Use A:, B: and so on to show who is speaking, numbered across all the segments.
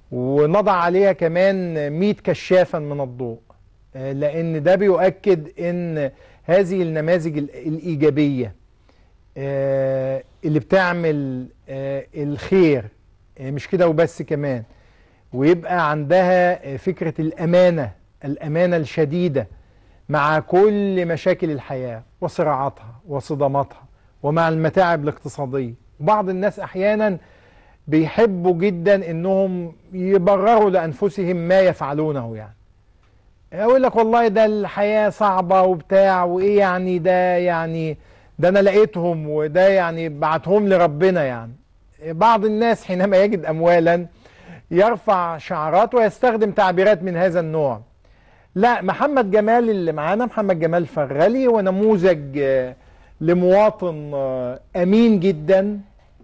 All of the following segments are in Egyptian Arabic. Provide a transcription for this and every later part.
A: ونضع عليها كمان 100 كشافا من الضوء آه، لان ده بيؤكد ان هذه النماذج ال- الايجابيه آه، اللي بتعمل آه، الخير آه، مش كده وبس كمان ويبقى عندها آه، فكره الامانه الامانه الشديده مع كل مشاكل الحياه وصراعاتها وصدماتها ومع المتاعب الاقتصاديه بعض الناس احيانا بيحبوا جدا انهم يبرروا لانفسهم ما يفعلونه يعني يقول لك والله ده الحياة صعبة وبتاع وايه يعني ده يعني ده انا لقيتهم وده يعني بعتهم لربنا يعني بعض الناس حينما يجد اموالا يرفع شعارات ويستخدم تعبيرات من هذا النوع لا محمد جمال اللي معانا محمد جمال فرغلي هو نموذج آه، لمواطن آه، امين جدا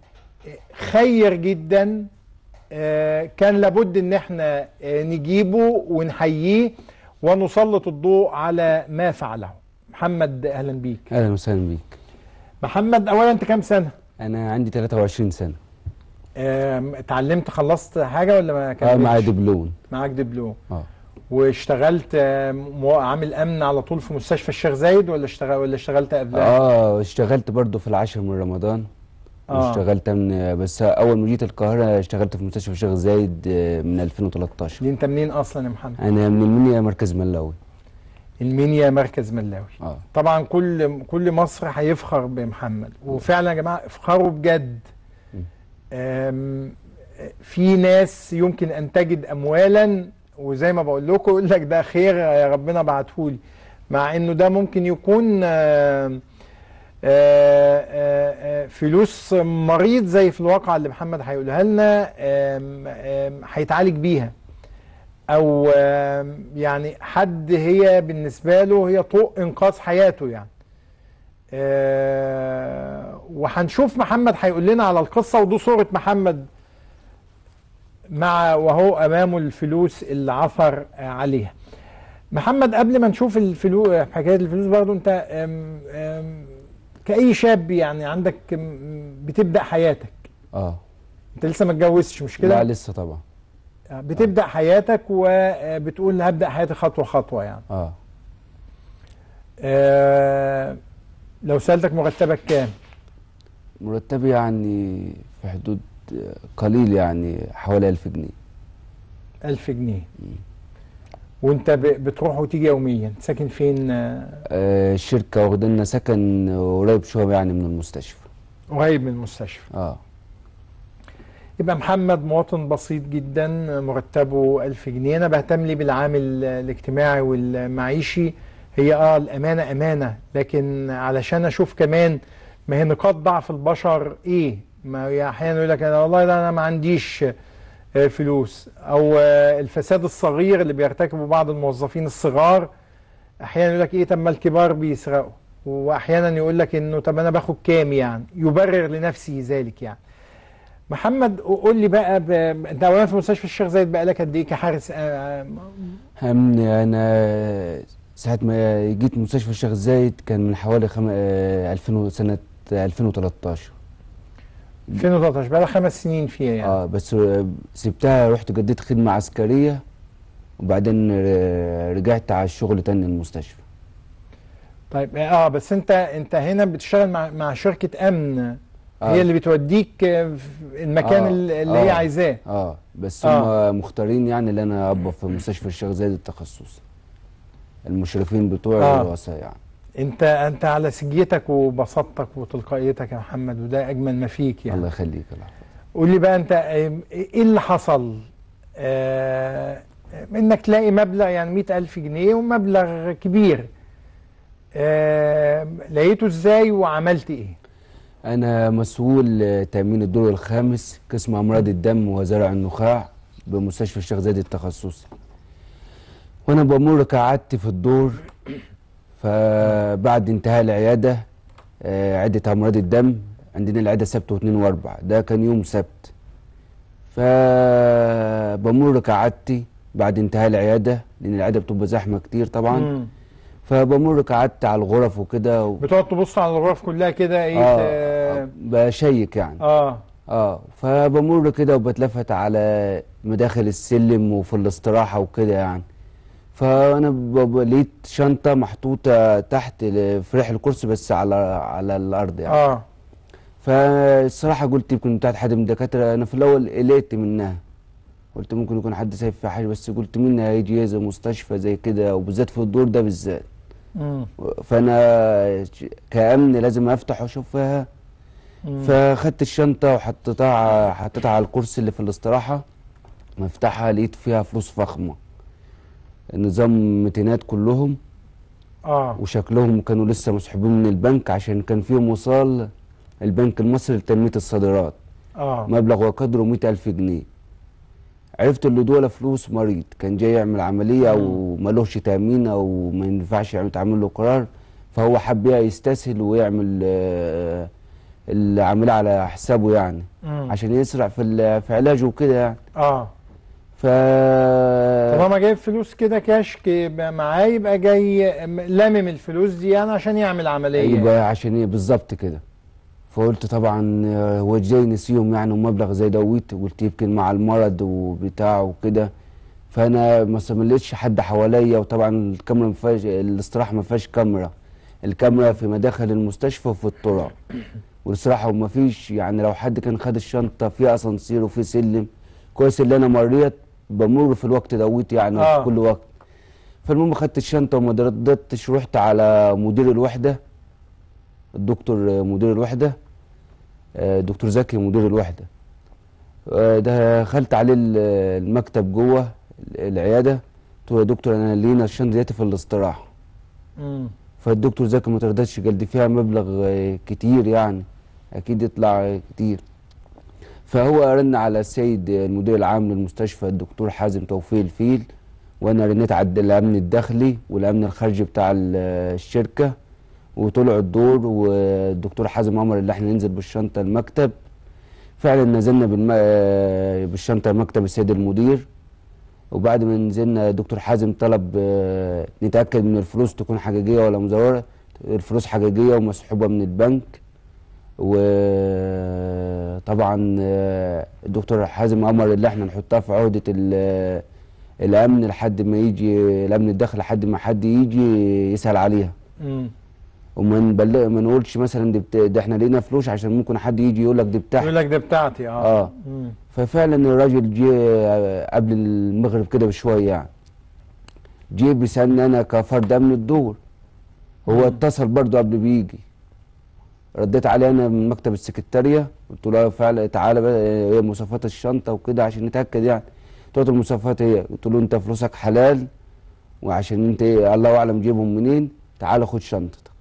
A: خير جدا آه، كان لابد ان احنا آه، نجيبه ونحييه ونسلط الضوء على ما فعله محمد اهلا بيك
B: اهلا وسهلا بيك
A: محمد اولا انت كام سنه
B: انا عندي 23 سنه
A: آم، اتعلمت خلصت حاجه ولا ما
B: اه
A: كملتش
B: معايا دبلوم
A: معاك دبلوم
B: اه
A: واشتغلت آم، مو- عامل امن على طول في مستشفى الشيخ زايد ولا اشتغل ولا اشتغلت قبلها
B: اه اشتغلت برضو في العاشر من رمضان
A: آه.
B: واشتغلت من بس اول ما جيت القاهره اشتغلت في مستشفى الشيخ زايد آه، من 2013
A: دي انت منين اصلا يا محمد
B: انا من المنيا مركز ملاوي
A: المنيا مركز ملاوي
B: اه
A: طبعا كل كل مصر هيفخر بمحمد وفعلا يا جماعه افخروا بجد أم، في ناس يمكن ان تجد اموالا وزي ما بقول لكم يقول لك ده خير يا ربنا بعتهولي مع انه ده ممكن يكون آم، آه، آه، آه، فلوس مريض زي في الواقع اللي محمد هيقولها لنا آم، آم، هيتعالج بيها او آم، يعني حد هي بالنسبه له هي طوق انقاذ حياته يعني آه، وهنشوف محمد هيقول لنا على القصه ودي صوره محمد مع وهو امامه الفلوس اللي عثر آه، عليها محمد قبل ما نشوف الفلوس حكايه الفلوس برضه انت آم، آم، كاي شاب يعني عندك آم، بتبدا حياتك
B: اه
A: انت لسه ما اتجوزتش مش
B: لا
A: كده
B: لسه طبعا
A: بتبدا حياتك وبتقول هبدا حياتي خطوه خطوه يعني
B: اه
A: آه، لو سالتك مرتبك كام
B: مرتبي يعني في حدود آه، قليل يعني حوالي 1000 جنيه
A: ألف جنيه وانت ب- بتروح وتيجي يوميا ساكن فين آه،
B: آه الشركه واخده لنا سكن قريب شويه يعني من المستشفى
A: قريب من المستشفى
B: اه
A: يبقى محمد مواطن بسيط جدا مرتبه ألف جنيه أنا بهتم لي بالعامل الاجتماعي والمعيشي هي اه الأمانة أمانة لكن علشان أشوف كمان ما هي نقاط ضعف البشر إيه ما هي أحيانا يقول لك أنا والله ده أنا ما عنديش آه، فلوس أو آه، الفساد الصغير اللي بيرتكبه بعض الموظفين الصغار أحيانا يقول لك إيه طب ما الكبار بيسرقوا وأحيانا يقول لك إنه طب أنا باخد كام يعني يبرر لنفسه ذلك يعني محمد قول لي بقى ب... انت اولا في مستشفى الشيخ زايد بقى لك قد ايه كحارس آه،
B: همني انا ساعة ما جيت مستشفى الشيخ زايد كان من حوالي خم... آه، 2000 سنة 2013
A: 2013 بقى لك خمس سنين فيها يعني
B: اه بس آه، سبتها رحت جددت خدمة عسكرية وبعدين آه، رجعت على الشغل تاني المستشفى
A: طيب اه بس انت انت هنا بتشتغل مع مع شركة امن
B: آه.
A: هي اللي بتوديك آه، في المكان
B: آه،
A: اللي اللي هي
B: آه.
A: عايزاه
B: اه بس
A: آه.
B: هم مختارين يعني اللي انا ابقى في مستشفى الشيخ زايد التخصصي المشرفين بتوعي
A: آه.
B: والرؤساء يعني
A: انت انت على سجيتك وبساطتك وتلقائيتك يا محمد وده اجمل ما فيك يعني
B: الله يخليك الله يحفظك.
A: قول لي بقى انت آه، ايه اللي حصل آه انك تلاقي مبلغ يعني مئة ألف جنيه ومبلغ كبير آه لقيته ازاي وعملت ايه
B: أنا مسؤول آه، تأمين الدور الخامس قسم أمراض الدم وزرع النخاع بمستشفى الشيخ زايد التخصصي وأنا بمر كعادتي في الدور فبعد انتهاء العيادة آه، عدة أمراض الدم عندنا العيادة سبت واثنين وأربع ده كان يوم سبت فبمر كعادتي بعد انتهاء العيادة لأن العيادة بتبقى زحمة كتير طبعا
A: مم.
B: فبمر كعادتي على الغرف وكده و...
A: بتقعد تبص على الغرف كلها كده ايه
B: آه
A: ت-
B: بشيك يعني
A: اه
B: اه فبمر كده وبتلفت على مداخل السلم وفي الاستراحة وكده يعني فانا ب- ب- لقيت شنطة محطوطة تحت ال- في ريح الكرسي بس على على الارض يعني
A: اه
B: فالصراحة قلت يمكن بتاعت حد من الدكاترة أنا في الأول قلقت منها قلت ممكن يكون حد سايب فيها حاجة بس قلت مين هيجي زي مستشفى زي كده وبالذات في الدور ده بالذات
A: مم.
B: فأنا ش- كأمن لازم أفتح وأشوف فيها
A: مم.
B: فخدت الشنطة وحطيتها ع- حطيتها على الكرسي اللي في الاستراحة مفتاحها لقيت فيها فلوس فخمة نظام متينات كلهم
A: اه
B: وشكلهم كانوا لسه مسحوبين من البنك عشان كان فيهم وصال البنك المصري لتنمية الصادرات
A: اه
B: مبلغ وقدره مئة ألف جنيه عرفت اللي دول فلوس مريض كان جاي يعمل عملية أو ملوش تأمين أو ما ينفعش يعمل تعمل له قرار فهو حب يستسهل ويعمل آه، العملية على حسابه يعني
A: مم.
B: عشان يسرع في ال- في علاجه وكده يعني
A: اه
B: ف
A: طالما جايب فلوس كده كاش يبقى معاه يبقى جاي م- لامم الفلوس دي يعني عشان يعمل عمليه
B: يبقى عشان ايه بالظبط كده فقلت طبعا آه، هو ازاي نسيهم يعني ومبلغ زي دوت قلت يمكن مع المرض وبتاع وكده فانا ما لقيتش حد حواليا وطبعا الكاميرا ما فيهاش الاستراحه ما فيهاش كاميرا الكاميرا في مداخل المستشفى وفي الطرق والاستراحه وما فيش يعني لو حد كان خد الشنطه في اسانسير وفي سلم كويس اللي انا مريت بمر في الوقت دوت يعني
A: آه.
B: في كل وقت فالمهم خدت الشنطه وما ردتش رحت على مدير الوحده الدكتور مدير الوحده آه، دكتور زكي مدير الوحده آه، دخلت عليه ال- المكتب جوه العياده قلت له يا دكتور انا لينا الشنطه ديت في الاستراحه
A: مم.
B: فالدكتور زكي ما ترضاش قال دي فيها مبلغ آه، كتير يعني اكيد يطلع آه، كتير فهو رن على السيد آه، المدير العام للمستشفى الدكتور حازم توفيق الفيل وانا رنيت على الامن الداخلي والامن الخارجي بتاع ال- آه، الشركه وطلعوا الدور والدكتور حازم امر اللي احنا ننزل بالشنطه المكتب فعلا نزلنا بالم... آه، بالشنطه مكتب السيد المدير وبعد ما نزلنا دكتور حازم طلب آه، نتاكد من الفلوس تكون حقيقيه ولا مزوره الفلوس حقيقيه ومسحوبه من البنك وطبعا آه، الدكتور حازم امر اللي احنا نحطها في عهده ال- الامن لحد ما يجي الامن الداخلي لحد ما حد يجي يسال عليها
A: مم.
B: وما نبلغ ما نقولش مثلا دي, بت... ده احنا لقينا فلوس عشان ممكن حد يجي يقول لك دي
A: يقول
B: بتاعتي
A: لك ده بتاعتي اه
B: اه
A: مم.
B: ففعلا الراجل جه قبل المغرب كده بشويه يعني جه بيسالني انا كفرد امن الدور هو اتصل برضه قبل بيجي رديت عليه انا من مكتب السكرتاريه قلت له فعلا تعالى بقى ايه مواصفات الشنطه وكده عشان نتاكد يعني قلت له المواصفات هي قلت له انت فلوسك حلال وعشان انت ايه الله اعلم جيبهم منين تعالى خد شنطتك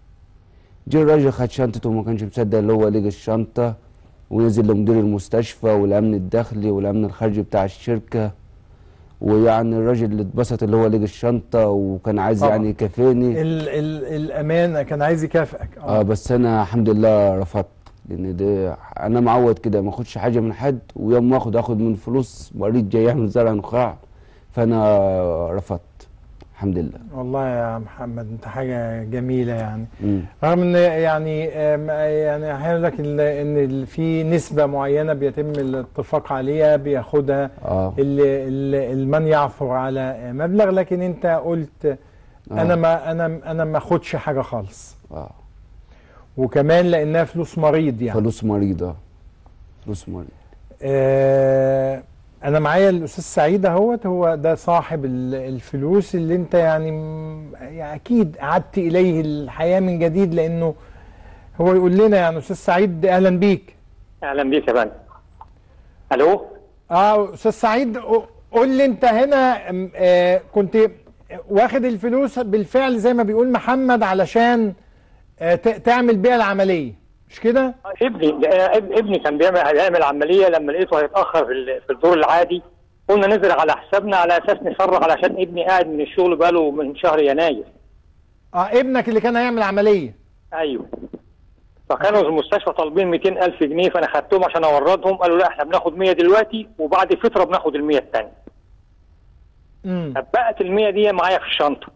B: جه الراجل خد شنطته وما كانش مصدق اللي هو لقى الشنطه ونزل لمدير المستشفى والامن الداخلي والامن الخارجي بتاع الشركه ويعني الراجل اللي اتبسط اللي هو لقى الشنطه وكان عايز
A: طبعا.
B: يعني يكافئني
A: ال ال الامانه كان عايز يكافئك
B: اه بس انا الحمد لله رفضت لان ده انا معود كده ما اخدش حاجه من حد ويوم ما اخد اخد من فلوس مريض جاي يعمل زرع نخاع فانا رفضت الحمد لله
A: والله يا محمد انت حاجه جميله يعني
B: مم.
A: رغم ان يعني آم، يعني احيانا لك ان إن في نسبه معينه بيتم الاتفاق عليها بياخدها
B: اه
A: اللي اللي- المن يعثر على مبلغ لكن انت قلت انا ما انا انا ما اخدش حاجه خالص
B: اه
A: وكمان لانها فلوس مريض يعني
B: فلوس مريض اه فلوس مريض
A: آه انا معايا الاستاذ سعيد اهوت هو ده صاحب ال- الفلوس اللي انت يعني, م- يعني اكيد عدت اليه الحياه من جديد لانه هو يقول لنا يعني استاذ سعيد اهلا بيك
C: اهلا بيك يا فندم الو
A: اه استاذ سعيد ق- قول لي انت هنا م- آه كنت واخد الفلوس بالفعل زي ما بيقول محمد علشان آه ت- تعمل بيها العمليه مش كده؟
C: ابني ده أنا اب- ابني كان بيعمل هيعمل عمليه لما لقيته هيتاخر في ال- في الدور العادي قلنا نزل على حسابنا على اساس نفرغ علشان ابني قاعد من الشغل بقاله من شهر يناير
A: اه ابنك اللي كان هيعمل عمليه
C: ايوه فكانوا في المستشفى طالبين 200000 جنيه فانا خدتهم عشان اوردهم قالوا لا احنا بناخد 100 دلوقتي وبعد فتره بناخد ال 100 الثانيه
A: امم
C: بقت ال 100 دي معايا في الشنطه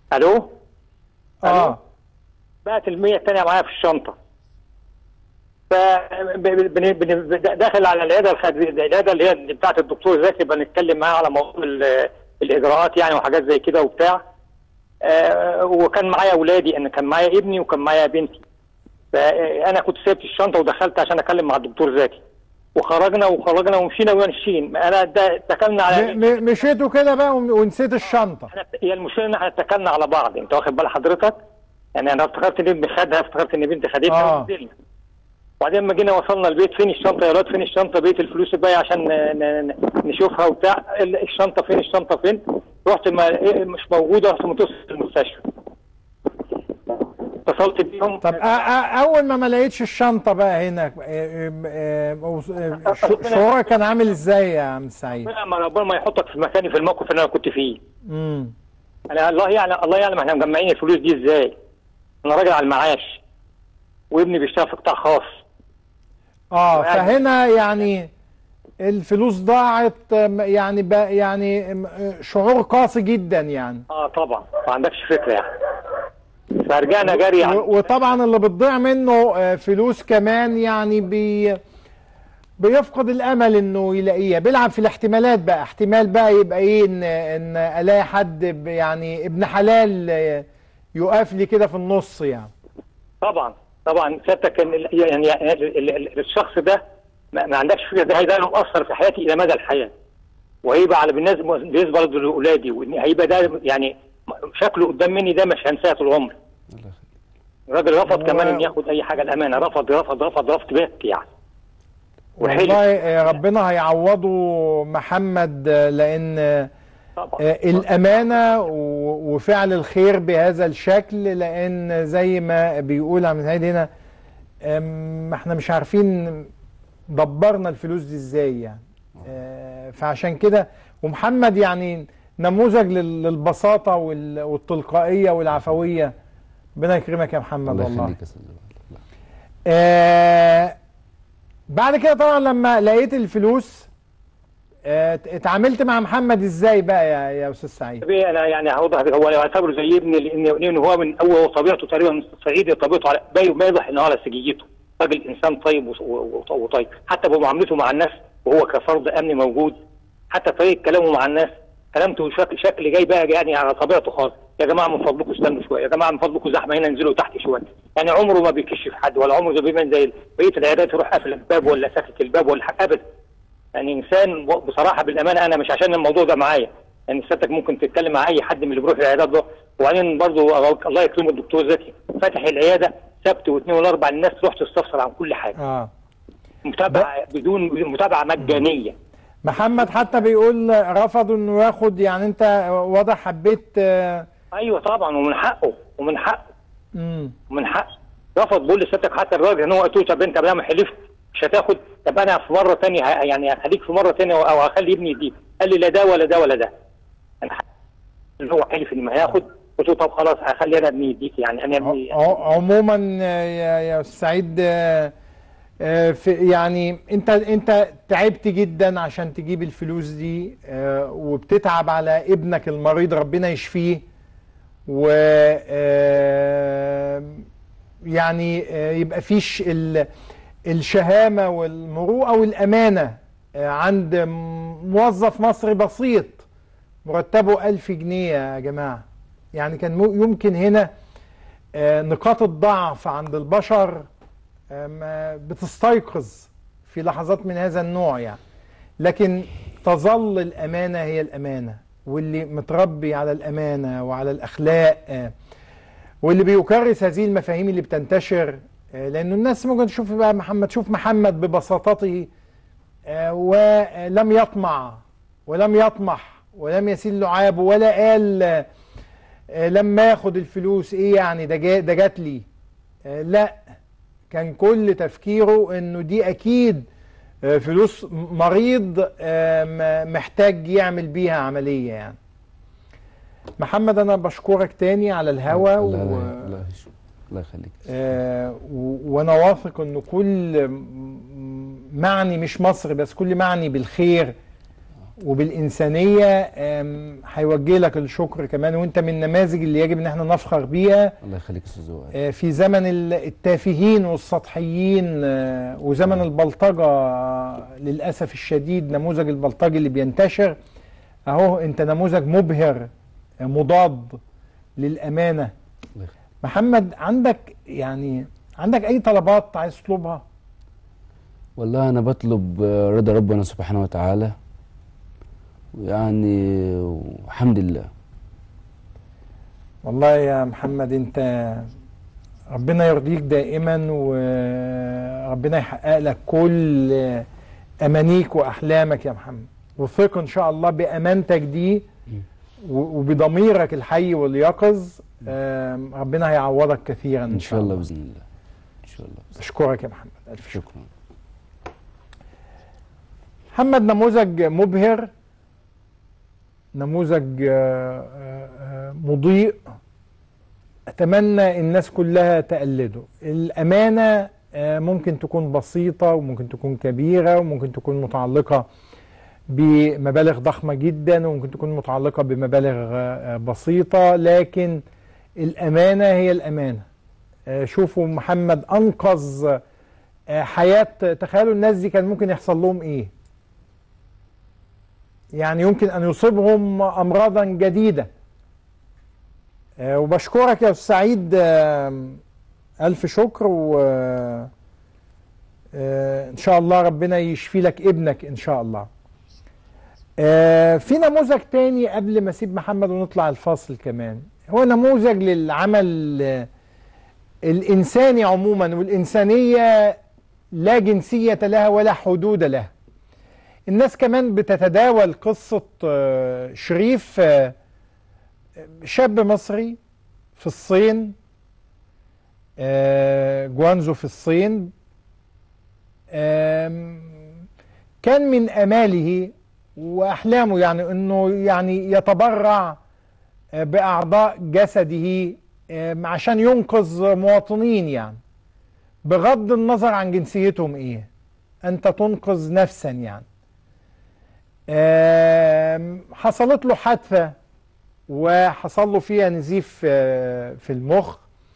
C: الو
A: اه
C: بقت ال 100 الثانيه معايا في الشنطه ف ب- بن- بن- داخل على العياده الخارجيه العياده اللي هي اللي بتاعت الدكتور زكي بنتكلم معاه على موضوع ال- الاجراءات يعني وحاجات زي كده وبتاع آه، وكان معايا اولادي انا كان معايا ابني وكان معايا بنتي فانا كنت سبت الشنطه ودخلت عشان اكلم مع الدكتور زكي وخرجنا وخرجنا ومشينا وماشيين انا ده اتكلنا على
A: م- م- مشيتوا كده بقى ون- ونسيت الشنطه
C: احنا هي المشكله ان احنا اتكلنا على بعض انت واخد بال حضرتك يعني انا افتكرت ان ابني خدها افتكرت ان بنتي خدتها
A: آه.
C: ونزلنا وبعدين لما جينا وصلنا البيت فين الشنطه يا ولاد فين الشنطه بيت الفلوس بقى عشان ن- ن- ن- نشوفها وبتاع ال- الشنطه فين الشنطه فين رحت ما إيه مش موجوده رحت متصل بالمستشفى اتصلت بيهم
A: طب أ- أ- اول ما ما لقيتش الشنطه بقى هنا آه، آه، آه، آه، ش- شعورك كان عامل ازاي يا عم سعيد
C: ربنا ما ربنا ما يحطك في مكاني في الموقف اللي انا كنت فيه
A: امم
C: انا الله يعلم الله يعلم احنا مجمعين الفلوس دي ازاي انا راجل على المعاش وابني بيشتغل في قطاع خاص
A: اه
C: وقاعد-
A: فهنا يعني الفلوس ضاعت آم، يعني بقى يعني آم، آه، شعور قاسي جدا يعني
C: اه طبعا ما عندكش فكره يعني فرجعنا جري عن
A: و- وطبعا اللي بتضيع منه آه، فلوس كمان يعني بي بيفقد الامل انه يلاقيها بيلعب في الاحتمالات بقى احتمال بقى يبقى ايه ان ان الاقي حد ب- يعني ابن حلال آه، يقف لي كده في النص يعني
C: طبعا طبعا سيادتك إن ال- يعني ال- ال- ال- الشخص ده ما, ما عندكش فكره ده هيبقى له مؤثر في حياتي الى مدى الحياه وهيبقى على بالنسبه بالنسبه برضه لاولادي وإن هيبقى ده يعني شكله قدام مني ده مش هنساه طول عمري الراجل رفض
A: هو-
C: كمان ان ياخد اي حاجه الامانه رفض رفض رفض رفض بات يعني وحلف.
A: والله آه، ربنا هيعوضه محمد آه، لان آه،
C: طبعا
A: آه، الأمانة و- وفعل الخير بهذا الشكل لأن زي ما بيقول عم سعيد هنا آم، ما احنا مش عارفين دبرنا الفلوس دي ازاي يعني آه، فعشان كده ومحمد يعني نموذج لل- للبساطة وال- والتلقائية والعفوية ربنا يكرمك يا محمد
B: الله
A: والله
B: يخليك يا استاذ الله.
A: آه بعد كده طبعا لما لقيت الفلوس آه اتعاملت مع محمد ازاي بقى يا يا استاذ سعيد
C: طبيعي انا يعني هوضح هو يعتبر زي ابني لان لان هو من اول طبيعته تقريبا صعيدي طبيعته على باين واضح ان هو على سجيته راجل انسان طيب وص- و- و- وطيب حتى بمعاملته مع الناس وهو كفرد امني موجود حتى طريقه كلامه مع الناس كلامته شكل شكل جاي بقى يعني على طبيعته خالص يا جماعه من فضلكم استنوا شويه يا جماعه من فضلكم زحمه هنا انزلوا تحت شويه يعني عمره ما بيكشف حد ولا عمره زي بيبان زي بقيه العيادات يروح قافل الباب ولا ساكت الباب ولا حاجه ابدا يعني انسان بصراحه بالامانه انا مش عشان الموضوع ده معايا يعني سيادتك ممكن تتكلم مع اي حد من اللي بيروح العيادات ده وبعدين برضه الله يكرمه الدكتور زكي فاتح العياده سبت واثنين والاربع الناس تروح تستفسر عن كل حاجه
A: اه
C: متابعه بدون متابعه مجانيه
A: محمد حتى بيقول رفضوا انه ياخد يعني انت واضح حبيت آه
C: ايوه طبعا ومن حقه ومن حقه
A: مم.
C: ومن حقه رفض بقول لسيادتك حتى الراجل ان هو قلت له طب انت ما حلفت مش هتاخد طب انا في مره ثانيه يعني هخليك في مره ثانيه او هخلي ابني يديك قال لي لا ده ولا ده ولا ده انا ح- اللي هو حلف ان ما هياخد قلت له طب خلاص هخلي انا ابني يديك يعني انا ابني
A: ع- ع- عموما آه، يا يا أستاذ سعيد آه، آه، في يعني انت انت تعبت جدا عشان تجيب الفلوس دي آه، وبتتعب على ابنك المريض ربنا يشفيه و آه، يعني آه، يبقى فيش ال- الشهامة والمروءة والأمانة آه، عند موظف مصري بسيط مرتبه ألف جنيه يا جماعة يعني كان مو- يمكن هنا آه، نقاط الضعف عند البشر آه، ما بتستيقظ في لحظات من هذا النوع يعني لكن تظل الأمانة هي الأمانة واللي متربي على الأمانة وعلى الأخلاق آه، واللي بيكرس هذه المفاهيم اللي بتنتشر آه، لأنه الناس ممكن تشوف بقى محمد شوف محمد ببساطته آه، ولم يطمع ولم يطمح ولم يسيل لعابه ولا قال آه، آه، لما ياخد الفلوس ايه يعني ده جا- ده جات لي آه، لا كان كل تفكيره انه دي اكيد آه، فلوس مريض آه، م- محتاج يعمل بيها عملية يعني محمد انا بشكرك تاني على الهوا
B: الله
A: و...
B: الله يش- الله يخليك
A: آه، و- وانا واثق ان كل م- معني مش مصر بس كل معني بالخير وبالإنسانية آم، هيوجه لك الشكر كمان وانت من النماذج اللي يجب ان احنا نفخر بيها
B: الله يخليك يا استاذ وائل
A: آه، في زمن ال- التافهين والسطحيين آه، وزمن البلطجة آه، للأسف الشديد نموذج البلطجي اللي بينتشر اهو انت نموذج مبهر آه، مضاد للأمانة
B: الله يخليك.
A: محمد عندك يعني عندك أي طلبات عايز تطلبها؟
B: والله انا بطلب آه، رضا ربنا سبحانه وتعالى ويعني الحمد لله
A: والله يا محمد انت ربنا يرضيك دائما وربنا يحقق لك كل امانيك واحلامك يا محمد وثق ان شاء الله بامانتك دي و- وبضميرك الحي واليقظ آم، ربنا هيعوضك كثيرا
B: ان شاء الله باذن الله ان شاء الله بإذن
A: اشكرك يا محمد الف شكر
B: شكرا
A: محمد نموذج مبهر نموذج آه، آه، آه، مضيء اتمنى الناس كلها تقلده الامانه آه، ممكن تكون بسيطه وممكن تكون كبيره وممكن تكون متعلقه بمبالغ ضخمه جدا وممكن تكون متعلقه بمبالغ آه، آه، بسيطه لكن الامانه هي الامانه آه، شوفوا محمد انقذ آه، حياه تخيلوا الناس دي كان ممكن يحصل لهم ايه يعني يمكن ان يصيبهم امراضا جديده آه، وبشكرك يا استاذ سعيد آه، الف شكر و آه، ان شاء الله ربنا يشفي لك ابنك ان شاء الله آه، في نموذج تاني قبل ما اسيب محمد ونطلع الفاصل كمان هو نموذج للعمل آه، الانساني عموما والانسانيه لا جنسيه لها ولا حدود لها الناس كمان بتتداول قصة آه، شريف آه، شاب مصري في الصين آه، جوانزو في الصين آم، كان من اماله واحلامه يعني انه يعني يتبرع آه، باعضاء جسده آم، عشان ينقذ مواطنين يعني بغض النظر عن جنسيتهم ايه انت تنقذ نفسا يعني آم، حصلت له حادثة وحصل له فيها نزيف آه، في المخ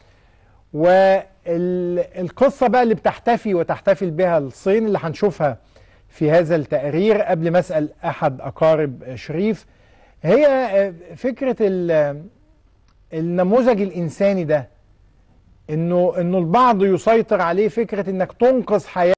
A: والقصة بقى اللي بتحتفي وتحتفل بها الصين اللي هنشوفها في هذا التقرير قبل ما اسأل أحد أقارب شريف هي آه، فكرة ال- النموذج الإنساني ده إنه إنه البعض يسيطر عليه فكرة إنك تنقذ حياة